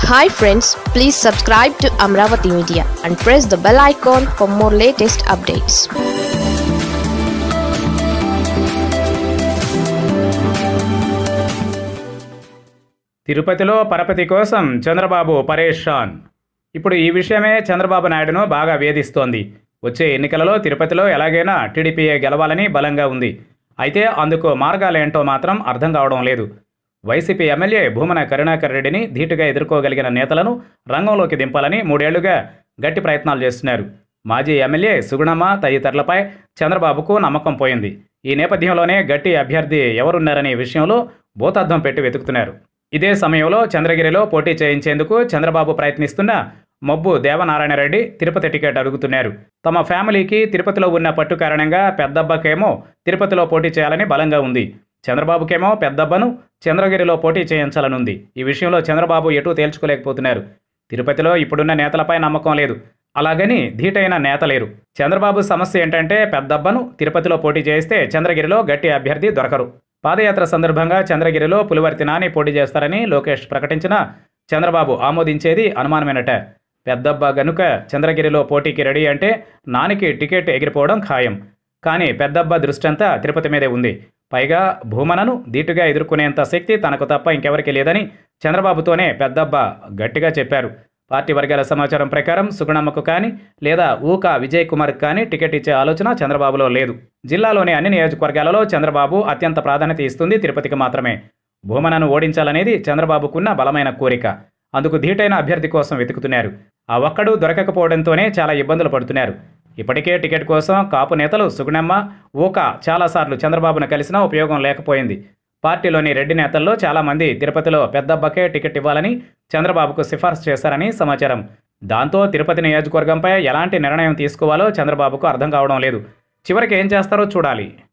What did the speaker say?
hi friends please subscribe to Amaravati media and press the bell icon for more latest updates తిరుపతిలో పరపతి కోసం చంద్రబాబు పరేషాన్ ఇప్పుడు ఈ విషయమే చంద్రబాబు నాయుడును బాగా వేధిస్తోంది వచ్చే ఎన్నికలలో తిరుపతిలో ఎలాగైనా టీడీపీఏ గెలవాలని బలంగా ఉంది అయితే అందుకు మార్గాలేంటో మాత్రం అర్థం కావడం లేదు వైసీపీ ఎమ్మెల్యే భూమన కరుణాకర్ రెడ్డిని ధీటుగా ఎదుర్కోగలిగిన నేతలను రంగంలోకి దింపాలని మూడేళ్లుగా గట్టి ప్రయత్నాలు చేస్తున్నారు మాజీ ఎమ్మెల్యే సుగుణమ్మ తదితరులపై చంద్రబాబుకు నమ్మకం పోయింది ఈ నేపథ్యంలోనే గట్టి అభ్యర్థి ఎవరున్నారనే విషయంలో భూతద్దం పెట్టి వెతుకుతున్నారు ఇదే సమయంలో చంద్రగిరిలో పోటీ చేయించేందుకు చంద్రబాబు ప్రయత్నిస్తున్న మబ్బు దేవనారాయణరెడ్డి తిరుపతి టికెట్ అడుగుతున్నారు తమ ఫ్యామిలీకి తిరుపతిలో ఉన్న పట్టు కారణంగా పెద్దబ్బకేమో తిరుపతిలో పోటీ చేయాలని బలంగా ఉంది చంద్రబాబుకేమో పెద్దబ్బను చంద్రగిరిలో పోటీ చేయించాలనుంది ఈ విషయంలో చంద్రబాబు ఎటూ తేల్చుకోలేకపోతున్నారు తిరుపతిలో ఇప్పుడున్న నేతలపై నమ్మకం లేదు అలాగని ధీటైన నేత లేరు చంద్రబాబు సమస్య ఏంటంటే పెద్దబ్బను తిరుపతిలో పోటీ చేయిస్తే చంద్రగిరిలో గట్టి అభ్యర్థి దొరకరు పాదయాత్ర సందర్భంగా చంద్రగిరిలో పులివర్తి నాని పోటీ చేస్తారని లోకేష్ ప్రకటించినా చంద్రబాబు ఆమోదించేది అనుమానమేనట పెద్దబ్బ గనుక చంద్రగిరిలో పోటీకి రెడీ అంటే నానికి టికెట్ ఎగిరిపోవడం ఖాయం కానీ పెద్దబ్బ దృష్టంతా తిరుపతి మీదే ఉంది పైగా భూమనను ధీటుగా ఎదుర్కొనేంత శక్తి తనకు తప్ప ఇంకెవరికీ లేదని చంద్రబాబుతోనే పెద్దబ్బ గట్టిగా చెప్పారు పార్టీ వర్గాల సమాచారం ప్రకారం సుగుణమ్మకు కానీ లేదా ఊక విజయ్ కుమార్ కానీ టికెట్ ఇచ్చే ఆలోచన చంద్రబాబులో లేదు జిల్లాలోని అన్ని నియోజకవర్గాలలో చంద్రబాబు అత్యంత ప్రాధాన్యత ఇస్తుంది తిరుపతికి మాత్రమే భూమనను ఓడించాలనేది చంద్రబాబుకున్న బలమైన కోరిక అందుకు ధీటైన అభ్యర్థి కోసం వెతుకుతున్నారు ఆ ఒక్కడు దొరకకపోవడంతోనే చాలా ఇబ్బందులు పడుతున్నారు ఇప్పటికే టికెట్ కోసం కాపు నేతలు సుగుణమ్మ ఊక చాలాసార్లు చంద్రబాబును కలిసినా ఉపయోగం లేకపోయింది పార్టీలోని రెడ్డి నేతల్లో చాలామంది తిరుపతిలో పెద్దబ్బకే టికెట్ ఇవ్వాలని చంద్రబాబుకు సిఫార్సు చేశారని సమాచారం దాంతో తిరుపతి నియోజకవర్గంపై ఎలాంటి నిర్ణయం తీసుకోవాలో చంద్రబాబుకు అర్థం కావడం లేదు చివరికి ఏం చేస్తారో చూడాలి